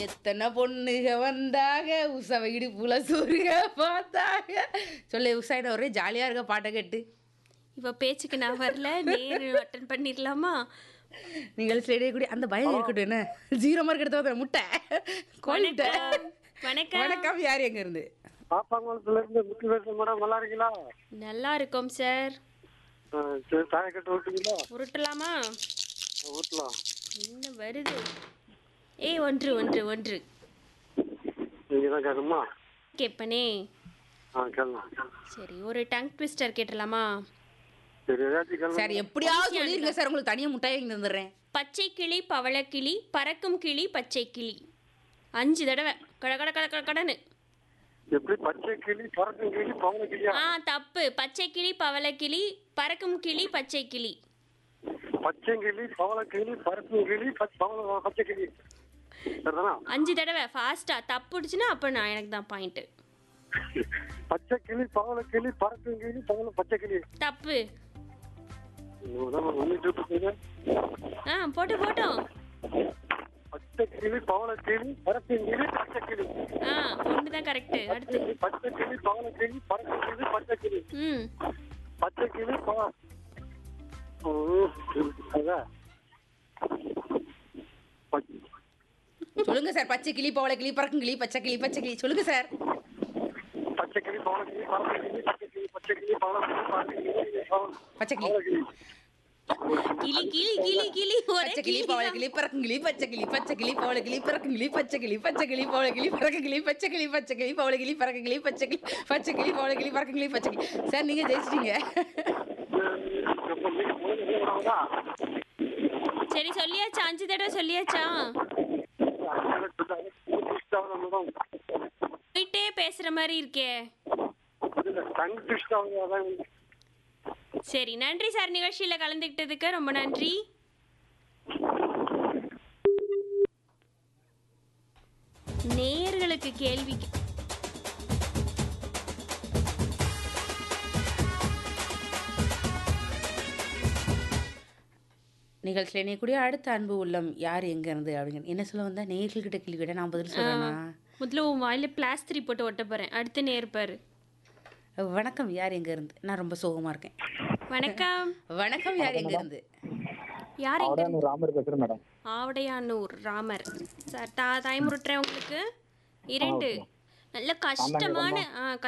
எத்தனை பொண்ணுக வந்தாக உசவ இடுப்புல சூருக பார்த்தாக சொல்லு உசாயிட ஒரே ஜாலியா இருக்க பாட்டை கேட்டு இவ பேச்சுக்கு நான் வரல நேரு அட்டன் பண்ணிடலாமா நீங்கள் கூடிய அந்த பயம் இருக்கட்டும் என்ன ஜீரோ மார்க் எடுத்த முட்டை கொல்லிட்ட வணக்கம் வணக்கம் யார் எங்க இருந்து பாப்பாங்குளத்துல இருந்து முத்து பேசுறேன் மேடம் நல்லா இருக்கீங்களா நல்லா இருக்கோம் சார் ஆ, சரி தாய கட்டு விட்டீங்களா உருட்டலாமா ஊட்டலாம் என்ன வருது ஏய் ஒன்று ஒன்று ஒன்று நீங்க தான் கேட்கணுமா கேட்பனே ஆ கேட்கலாம் சரி ஒரு டங் ட்விஸ்டர் கேட்டலாமா சரி ஏதாச்சும் கேளுங்க சார் எப்படியாவது சொல்லிருங்க சார் உங்களுக்கு தனியா முட்டாய் வாங்கி தந்துடுறேன் பச்சை கிளி பவளக்கிளி பறக்கும் கிளி பச்சை கிளி அஞ்சு தடவை கட கட கட கட கடன்னு எப்படி பச்சை கிளி பறக்கும் கிளி பவன கிளியா ஆ தப்பு பச்சை கிளி பவளக்கிளி பறக்கும் கிளி பச்சை கிளி பச்சை கிளி பவள கிளி பறக்கும் கிளி பச்சை பவள பச்சை கிளி சரிதானா அஞ்சு தடவை ஃபாஸ்டா தப்புடுச்சுன்னா அப்போ நான் எனக்கு தான் பாயிண்ட்டு பச்சை கிளி பவள கிளி பறக்கும் கிளி பவள பச்சை கிளி தப்பு ஒன்னிட்டு இருக்கீங்க ஆ போட்டு போட்டோம் பச்சை கிளி பவள கிளி பறக்கும் கிளி பச்சை கிளி ஆ ஒன்று தான் கரெக்டு அடுத்து பச்சை கிளி பவள கிளி பறக்கும் கிளி பச்சை கிளி ம் பச்சை கிளி பவ ஓ, அதான். பச்சை- சொல்லுங்க சார் பச்சை கிளி பவள கிளி பறக்கும் கிளி பச்சை கிளி பச்சை கிளி சொல்லுங்க சார் பச்சை கிளி பவள கிளி பறக்கும் கிளி பச்சை கிளி பச்சை கிளி பவள கிளி பறக்கும் கிளி பவள- பச்சை கிளி பவள கிளி கிளி கிளி கிளி கிளி ஒரே பச்சை கிளி கிளி பவள கிளி பறக்கும் கிளி பச்சை கிளி பச்சை கிளி பவள கிளி பறக்கும் கிளி பச்சை கிளி பச்சை கிளி பவள கிளி பறக்கும் கிளி பச்சை கிளி பச்சை கிளி பவள கிளி பறக்கும் கிளி பச்சை கிளி பச்சை கிளி பவள கிளி பறக்கும் கிளி பச்சை கிளி சார் நீங்க ஜெயிச்சிட்டீங்க அப்ப நீங்க முதல்ல என்ன பண்ணுவாங்களா? சரி சொல்லியாச்சா அஞ்சு தடவை சொல்லியாச்சா அதனால சொல்றாங்க, twist ஆகணும் மேடம். போயிட்டே பேசுற மாதிரி இருக்கே இல்ல, tongue twist ஆகுது, அதான் வந்து. சரி நன்றி சார் நிகழ்ச்சியில கலந்துக்கிட்டதுக்கு ரொம்ப நன்றி நேர்களுக்கு கேள்வி கே- நிகழ்ச்சியில் இணையக்கூடிய அடுத்த அன்பு உள்ளம் யார் எங்க இருந்து அப்படிங்க என்ன சொல்ல வந்தா நேர்கள்கிட்ட கேள்வி கேட்ட நான் பதில் சொல்றேனா முதல்ல உன் வாயில பிளாஸ்திரி போட்டு ஒட்ட போறேன் அடுத்து நேர்பாரு வணக்கம் யார் எங்க இருந்து நான் ரொம்ப சோகமா இருக்கேன் வணக்கம் வணக்கம் யார் எங்க இருந்து யார் எங்க நான் ராமர் பேசுறேன் மேடம் ஆவடையானூர் ராமர் சார் தா தாய் முருட்டுறேன் உங்களுக்கு இரண்டு நல்ல கஷ்டமான ஆ